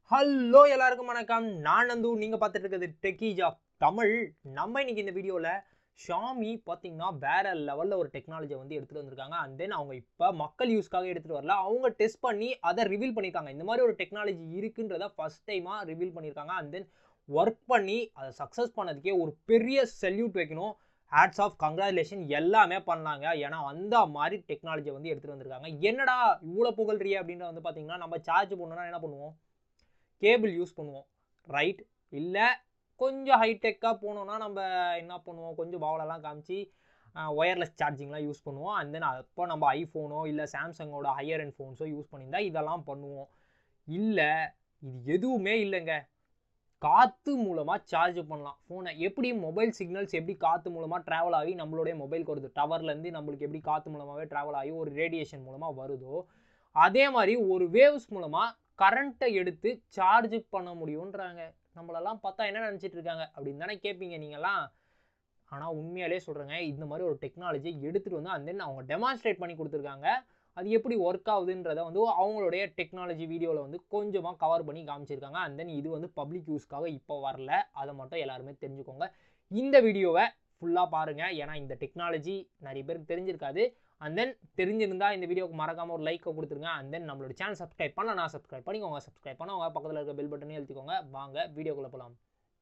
hello எல்லாருக்கும் வணக்கம் நான் நந்து நீங்கள் பார்த்துட்டு இருக்கிறது டெக்கி ஜாப் தமிழ் நம்ம இன்னைக்கு இந்த வீடியோவில் ஷாமி பார்த்தீங்கன்னா வேற லெவலில் ஒரு டெக்னாலஜியை வந்து எடுத்துகிட்டு வந்திருக்காங்க அண்ட் தென் அவங்க இப்போ மக்கள் யூஸ்க்காக எடுத்துகிட்டு வரல அவங்க டெஸ்ட் பண்ணி அதை ரிவீல் பண்ணியிருக்காங்க இந்த மாதிரி ஒரு டெக்னாலஜி இருக்குன்றத ஃபர்ஸ்ட் டைமாக ரிவீல் பண்ணியிருக்காங்க அண்ட் தென் ஒர்க் பண்ணி அதை சக்ஸஸ் பண்ணதுக்கே ஒரு பெரிய செல்யூட் வைக்கணும் ஹேட்ஸ் ஆஃப் கங்க்ராச்சுலேஷன் எல்லாமே பண்ணாங்க ஏன்னா அந்த மாதிரி டெக்னாலஜியை வந்து எடுத்துகிட்டு வந்திருக்காங்க என்னடா இவ்வளோ புகழ்றிய அப்படின்ற வந்து பார்த்தீங்கன்னா நம்ம சார்ஜ் பண்ணோம்னா என்ன பண்ணுவோம் கேபிள் யூஸ் பண்ணுவோம் ரைட் இல்லை கொஞ்சம் ஹைடெக்காக போனோம்னா நம்ம என்ன பண்ணுவோம் கொஞ்சம் பவலெல்லாம் காமிச்சு ஒயர்லெஸ் சார்ஜிங்லாம் யூஸ் பண்ணுவோம் அண்ட் தென் அப்போ நம்ம ஐஃபோனோ இல்லை சாம்சங்கோட ஹையர் அண்ட் ஃபோன்ஸோ யூஸ் பண்ணியிருந்தா இதெல்லாம் பண்ணுவோம் இல்லை இது எதுவுமே இல்லைங்க காற்று மூலமாக சார்ஜ் பண்ணலாம் ஃபோனை எப்படி மொபைல் சிக்னல்ஸ் எப்படி காற்று மூலமாக ட்ராவல் ஆகி நம்மளுடைய மொபைலுக்கு வருது டவர்லேருந்து நம்மளுக்கு எப்படி காற்று மூலமாகவே ட்ராவல் ஆகி ஒரு ரேடியேஷன் மூலமாக வருதோ அதே மாதிரி ஒரு வேவ்ஸ் மூலமாக கரண்ட்டை எடுத்து சார்ஜ் பண்ண முடியுன்றாங்க நம்மளெல்லாம் பார்த்தா என்ன நினச்சிட்டு இருக்காங்க அப்படின்னு தானே கேட்பீங்க நீங்களாம் ஆனால் உண்மையாலே சொல்கிறேங்க இந்த மாதிரி ஒரு டெக்னாலஜியை எடுத்துகிட்டு வந்து அந்த அவங்க டெமான்ஸ்ட்ரேட் பண்ணி கொடுத்துருக்காங்க அது எப்படி ஒர்க் ஆகுதுன்றத வந்து அவங்களுடைய டெக்னாலஜி வீடியோவில் வந்து கொஞ்சமாக கவர் பண்ணி காமிச்சிருக்காங்க அண்ட் தென் இது வந்து பப்ளிக் யூஸ்க்காக இப்போ வரல அதை மட்டும் எல்லாருமே தெரிஞ்சுக்கோங்க இந்த வீடியோவை ஃபுல்லாக பாருங்கள் ஏன்னா இந்த டெக்னாலஜி நிறைய பேருக்கு தெரிஞ்சிருக்காது அண்ட் தென் தெரிஞ்சிருந்தா இந்த வீடியோக்கு மறக்காமல் ஒரு லைக்கை கொடுத்துருங்க அண்ட் தென் நம்மளோட சேனல் சப்ஸ்கிரைப் பண்ண நான் சப்ஸ்கிரைப் பண்ணிக்கோங்க சப்ஸ்கிரைப் பண்ணவங்க பக்கத்தில் இருக்க பெல் பட்டனே எழுத்திக்கோங்க வாங்க வீடியோக்குள்ளே போகலாம்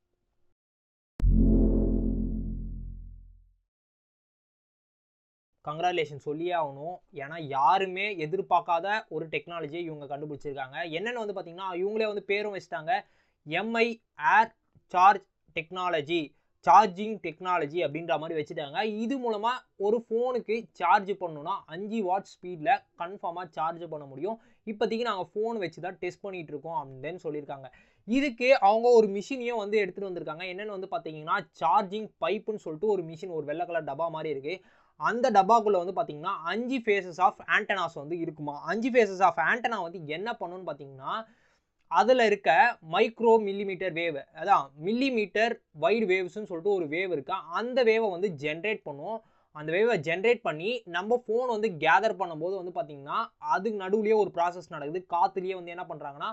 கங்க்ராச்சுலேஷன் சொல்லியே ஆகணும் ஏன்னா யாருமே எதிர்பார்க்காத ஒரு டெக்னாலஜியை இவங்க கண்டுபிடிச்சிருக்காங்க என்னென்னு வந்து பார்த்தீங்கன்னா இவங்களே வந்து பேரும் வச்சுட்டாங்க Mi air charge technology charging technology அப்படின்ற மாதிரி வச்சுட்டாங்க இது மூலமாக ஒரு ஃபோனுக்கு சார்ஜ் பண்ணணும்னா அஞ்சு வாட் ஸ்பீடில் கன்ஃபார்மாக சார்ஜ் பண்ண முடியும் இப்போதைக்கு நாங்கள் ஃபோன் வச்சு தான் டெஸ்ட் பண்ணிகிட்டு இருக்கோம் அப்படின்னு சொல்லியிருக்காங்க இதுக்கு அவங்க ஒரு மிஷினையும் வந்து எடுத்துகிட்டு வந்திருக்காங்க என்னென்னு வந்து பார்த்தீங்கன்னா சார்ஜிங் பைப்புன்னு சொல்லிட்டு ஒரு மிஷின் ஒரு வெள்ளை கலர் டப்பா மாதிரி இருக்குது அந்த டப்பாக்குள்ளே வந்து பார்த்தீங்கன்னா அஞ்சு ஃபேஸஸ் ஆஃப் ஆண்டனாஸ் வந்து இருக்குமா அஞ்சு ஃபேஸஸ் ஆஃப் ஆண்டனா வந்து என்ன பண்ணுன்னு பார்த்தீங்கன்னா அதில் இருக்க மைக்ரோ மில்லிமீட்டர் வேவ் அதான் மில்லிமீட்டர் வைடு வேவ்ஸ்னு சொல்லிட்டு ஒரு வேவ் இருக்கா அந்த வேவை வந்து ஜென்ரேட் பண்ணும் அந்த வேவை ஜென்ரேட் பண்ணி நம்ம ஃபோன் வந்து கேதர் பண்ணும்போது வந்து பார்த்திங்கன்னா அதுக்கு நடுவுலேயே ஒரு ப்ராசஸ் நடக்குது காற்றுலேயே வந்து என்ன பண்ணுறாங்கன்னா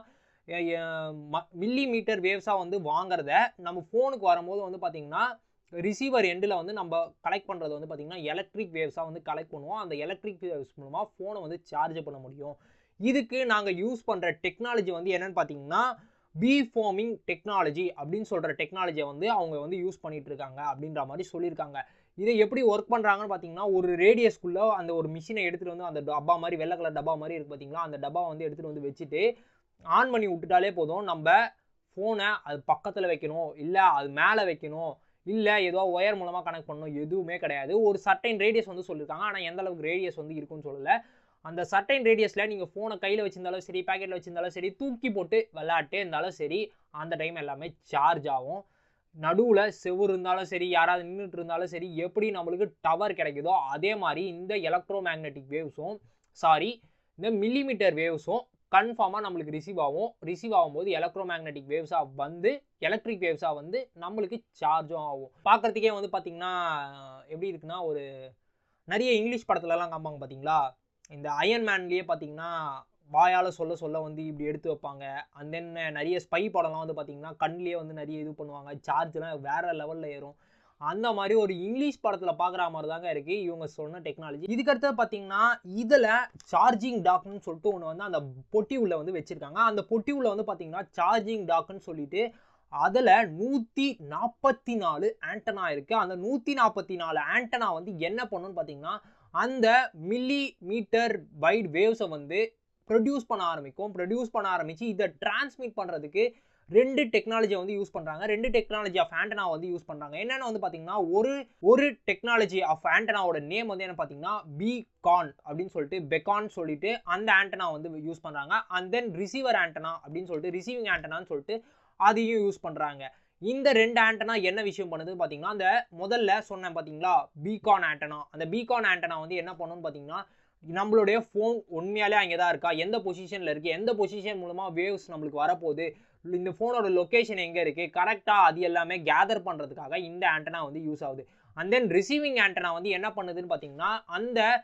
மில்லி மீட்டர் வேவ்ஸாக வந்து வாங்குறத நம்ம ஃபோனுக்கு வரும்போது வந்து பார்த்திங்கன்னா ரிசீவர் எண்டில் வந்து நம்ம கலெக்ட் பண்ணுறது வந்து பார்த்திங்கன்னா எலக்ட்ரிக் வேவ்ஸாக வந்து கலெக்ட் பண்ணுவோம் அந்த எலக்ட்ரிக் வேவ்ஸ் மூலமாக ஃபோனை வந்து சார்ஜ் பண்ண முடியும் இதுக்கு நாங்கள் யூஸ் பண்ணுற டெக்னாலஜி வந்து என்னென்னு பார்த்தீங்கன்னா பி ஃபார்மிங் டெக்னாலஜி அப்படின்னு சொல்கிற டெக்னாலஜியை வந்து அவங்க வந்து யூஸ் பண்ணிகிட்டு இருக்காங்க அப்படின்ற மாதிரி சொல்லியிருக்காங்க இதை எப்படி ஒர்க் பண்ணுறாங்கன்னு பார்த்தீங்கன்னா ஒரு ரேடியஸ்குள்ளே அந்த ஒரு மிஷினை எடுத்துகிட்டு வந்து அந்த டப்பா மாதிரி வெள்ளை கலர் டப்பா மாதிரி இருக்குது பார்த்தீங்களா அந்த டப்பா வந்து எடுத்துகிட்டு வந்து வச்சுட்டு ஆன் பண்ணி விட்டுட்டாலே போதும் நம்ம ஃபோனை அது பக்கத்தில் வைக்கணும் இல்லை அது மேலே வைக்கணும் இல்லை ஏதோ ஒயர் மூலமாக கனெக்ட் பண்ணணும் எதுவுமே கிடையாது ஒரு சர்டைன் ரேடியஸ் வந்து சொல்லியிருக்காங்க ஆனால் எந்த அளவுக்கு ரேடியஸ் வந்து இருக்குன்னு சொல்லலை அந்த சர்டைன் ரேடியஸில் நீங்கள் ஃபோனை கையில் வச்சிருந்தாலும் சரி பேக்கெட்டில் வச்சிருந்தாலும் சரி தூக்கி போட்டு விளையாட்டே இருந்தாலும் சரி அந்த டைம் எல்லாமே சார்ஜ் ஆகும் நடுவில் செவ்வறு இருந்தாலும் சரி யாராவது நின்றுட்டு இருந்தாலும் சரி எப்படி நம்மளுக்கு டவர் கிடைக்குதோ அதே மாதிரி இந்த எலக்ட்ரோ மேக்னெட்டிக் வேவ்ஸும் சாரி இந்த மில்லிமீட்டர் வேவ்ஸும் கன்ஃபார்மாக நம்மளுக்கு ரிசீவ் ஆகும் ரிசீவ் ஆகும்போது எலக்ட்ரோ மேக்னெட்டிக் வேவ்ஸாக வந்து எலக்ட்ரிக் வேவ்ஸாக வந்து நம்மளுக்கு சார்ஜும் ஆகும் பார்க்குறதுக்கே வந்து பார்த்திங்கன்னா எப்படி இருக்குன்னா ஒரு நிறைய இங்கிலீஷ் படத்துலலாம் காமிப்பாங்க பார்த்தீங்களா இந்த அயன் மேன்லேயே பார்த்தீங்கன்னா வாயால் சொல்ல சொல்ல வந்து இப்படி எடுத்து வைப்பாங்க அண்ட் தென் நிறைய ஸ்பை படம்லாம் வந்து பார்த்தீங்கன்னா கண்ணிலே வந்து நிறைய இது பண்ணுவாங்க சார்ஜ்லாம் வேறு லெவலில் ஏறும் அந்த மாதிரி ஒரு இங்கிலீஷ் படத்தில் பார்க்குற மாதிரி தாங்க இருக்குது இவங்க சொன்ன டெக்னாலஜி இதுக்கடுத்து பார்த்தீங்கன்னா இதில் சார்ஜிங் டாக்னு சொல்லிட்டு ஒன்று வந்து அந்த பொட்டி உள்ள வந்து வச்சுருக்காங்க அந்த பொட்டி உள்ள வந்து பார்த்தீங்கன்னா சார்ஜிங் டாக்னு சொல்லிட்டு அதில் நூற்றி நாற்பத்தி நாலு ஆண்டனா இருக்குது அந்த நூற்றி நாற்பத்தி நாலு ஆண்டனா வந்து என்ன பண்ணுன்னு பார்த்தீங்கன்னா அந்த மில்லி மீட்டர் வைட் வேவ்ஸை வந்து ப்ரொடியூஸ் பண்ண ஆரம்பிக்கும் ப்ரொடியூஸ் பண்ண ஆரம்பித்து இதை டிரான்ஸ்மிட் பண்ணுறதுக்கு ரெண்டு டெக்னாலஜியை வந்து யூஸ் பண்ணுறாங்க ரெண்டு டெக்னாலஜி ஆஃப் ஆண்டனா வந்து யூஸ் பண்ணுறாங்க என்னென்னு வந்து பார்த்தீங்கன்னா ஒரு ஒரு டெக்னாலஜி ஆஃப் ஆண்டனாவோட நேம் வந்து என்ன பார்த்தீங்கன்னா பி கான் அப்படின்னு சொல்லிட்டு பெக்கான் சொல்லிட்டு அந்த ஆண்டனா வந்து யூஸ் பண்ணுறாங்க அண்ட் தென் ரிசீவர் ஆண்டனா அப்படின்னு சொல்லிட்டு ரிசீவிங் ஆண்டனான்னு சொல்லிட்டு அதையும் யூஸ் பண்ணுறாங்க இந்த ரெண்டு ஆண்டனா என்ன விஷயம் பண்ணுது பார்த்தீங்கன்னா அந்த முதல்ல சொன்னேன் பார்த்தீங்களா பீகான் ஆண்டனா அந்த பீகான் ஆண்டனா வந்து என்ன பண்ணுன்னு பார்த்தீங்கன்னா நம்மளுடைய ஃபோன் உண்மையாலே அங்கே தான் இருக்கா எந்த பொசிஷனில் இருக்குது எந்த பொசிஷன் மூலமாக வேவ்ஸ் நம்மளுக்கு வரப்போகுது இந்த ஃபோனோட லொக்கேஷன் எங்கே இருக்குது கரெக்டாக அது எல்லாமே கேதர் பண்ணுறதுக்காக இந்த ஆண்டனா வந்து யூஸ் ஆகுது அண்ட் தென் ரிசீவிங் ஆண்டனா வந்து என்ன பண்ணுதுன்னு பார்த்தீங்கன்னா அந்த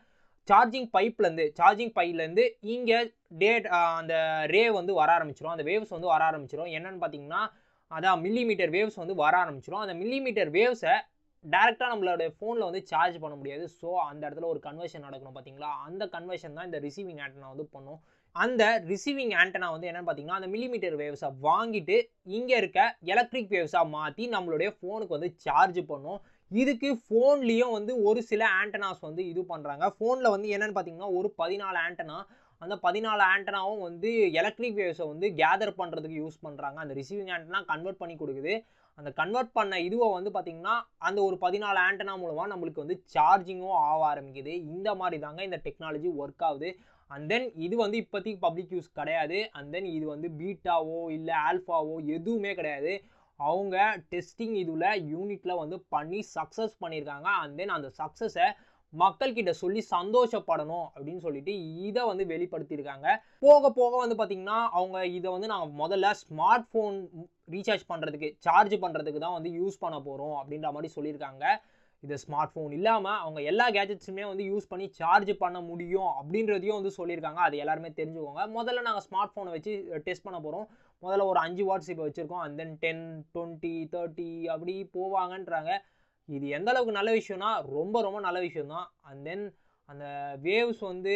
சார்ஜிங் பைப்லேருந்து சார்ஜிங் பைப்லேருந்து இங்கே டேட் அந்த ரே வந்து வர ஆரம்பிச்சிடும் அந்த வேவ்ஸ் வந்து வர ஆரம்பிச்சிடும் என்னன்னு பார்த்தீங்கன்னா அதான் மில்லிமீட்டர் வேவ்ஸ் வந்து வர ஆரம்பிச்சிடும் அந்த மில்லிமீட்டர் வேவ்ஸை டேரெக்டாக நம்மளோட ஃபோனில் வந்து சார்ஜ் பண்ண முடியாது ஸோ அந்த இடத்துல ஒரு கன்வர்ஷன் நடக்கணும் பார்த்தீங்களா அந்த கன்வர்ஷன் தான் இந்த ரிசீவிங் ஆண்டனா வந்து பண்ணும் அந்த ரிசீவிங் ஆண்டனா வந்து என்னன்னு பார்த்தீங்கன்னா அந்த மில்லிமீட்டர் வேவ்ஸை வாங்கிட்டு இங்கே இருக்க எலக்ட்ரிக் வேவ்ஸாக மாற்றி நம்மளுடைய ஃபோனுக்கு வந்து சார்ஜ் பண்ணும் இதுக்கு ஃபோன்லேயும் வந்து ஒரு சில ஆண்டனாஸ் வந்து இது பண்ணுறாங்க ஃபோனில் வந்து என்னென்னு பார்த்தீங்கன்னா ஒரு பதினாலு ஆண்டனா அந்த பதினாலு ஆண்டனாவும் வந்து எலக்ட்ரிக் வேவ்ஸை வந்து கேதர் பண்ணுறதுக்கு யூஸ் பண்ணுறாங்க அந்த ரிசீவிங் ஆண்டனா கன்வெர்ட் பண்ணி கொடுக்குது அந்த கன்வெர்ட் பண்ண இதுவை வந்து பார்த்திங்கன்னா அந்த ஒரு பதினாலு ஆண்டனா மூலமாக நம்மளுக்கு வந்து சார்ஜிங்கும் ஆக ஆரம்பிக்குது இந்த மாதிரி தாங்க இந்த டெக்னாலஜி ஒர்க் ஆகுது அண்ட் தென் இது வந்து இப்போதைக்கு பப்ளிக் யூஸ் கிடையாது அண்ட் தென் இது வந்து பீட்டாவோ இல்லை ஆல்ஃபாவோ எதுவுமே கிடையாது அவங்க டெஸ்டிங் இதில் யூனிட்டில் வந்து பண்ணி சக்ஸஸ் பண்ணியிருக்காங்க அண்ட் தென் அந்த சக்ஸஸை மக்கள்கிட்ட சொல்லி சந்தோஷப்படணும் அப்படின்னு சொல்லிட்டு இதை வந்து வெளிப்படுத்தியிருக்காங்க போக போக வந்து பார்த்திங்கன்னா அவங்க இதை வந்து நாங்கள் முதல்ல ஸ்மார்ட் ஃபோன் ரீசார்ஜ் பண்ணுறதுக்கு சார்ஜ் பண்ணுறதுக்கு தான் வந்து யூஸ் பண்ண போகிறோம் அப்படின்ற மாதிரி சொல்லியிருக்காங்க இது ஸ்மார்ட் ஃபோன் இல்லாமல் அவங்க எல்லா கேஜெட்ஸுமே வந்து யூஸ் பண்ணி சார்ஜ் பண்ண முடியும் அப்படின்றதையும் வந்து சொல்லியிருக்காங்க அது எல்லாருமே தெரிஞ்சுக்கோங்க முதல்ல நாங்கள் ஸ்மார்ட் ஃபோனை வச்சு டெஸ்ட் பண்ண போகிறோம் முதல்ல ஒரு அஞ்சு வாட்ஸ் இப்போ வச்சுருக்கோம் and then ten twenty thirty அப்படி போவாங்கன்றாங்க இது எந்த அளவுக்கு நல்ல விஷயம்னா ரொம்ப ரொம்ப நல்ல விஷயம் தான் அண்ட் தென் அந்த வேவ்ஸ் வந்து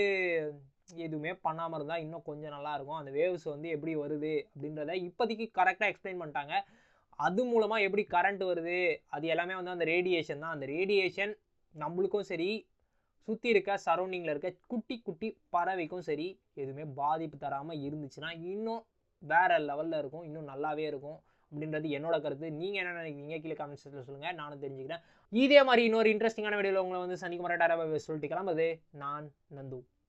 எதுவுமே பண்ணாமல் இருந்தால் இன்னும் கொஞ்சம் நல்லாயிருக்கும் அந்த வேவ்ஸ் வந்து எப்படி வருது அப்படின்றத இப்போதைக்கு கரெக்டாக எக்ஸ்பிளைன் பண்ணிட்டாங்க அது மூலமாக எப்படி கரண்ட் வருது அது எல்லாமே வந்து அந்த ரேடியேஷன் தான் அந்த ரேடியேஷன் நம்மளுக்கும் சரி சுற்றி இருக்க சரௌண்டிங்கில் இருக்க குட்டி குட்டி பறவைக்கும் சரி எதுவுமே பாதிப்பு தராமல் இருந்துச்சுன்னா இன்னும் வேற லெவலில் இருக்கும் இன்னும் நல்லாவே இருக்கும் அப்படின்றது என்னோட கருத்து நீங்கள் என்ன நினைக்கிறீங்க கீழே கமெண்ட் செக்ஷனில் சொல்லுங்கள் நானும் தெரிஞ்சுக்கிறேன் இதே மாதிரி இன்னொரு இன்ட்ரெஸ்டிங்கான வீடியோவில் உங்களை வந்து சந்திக்க மாட்டேன் சொல்லிட்டு கிளம்புது நான் நந்து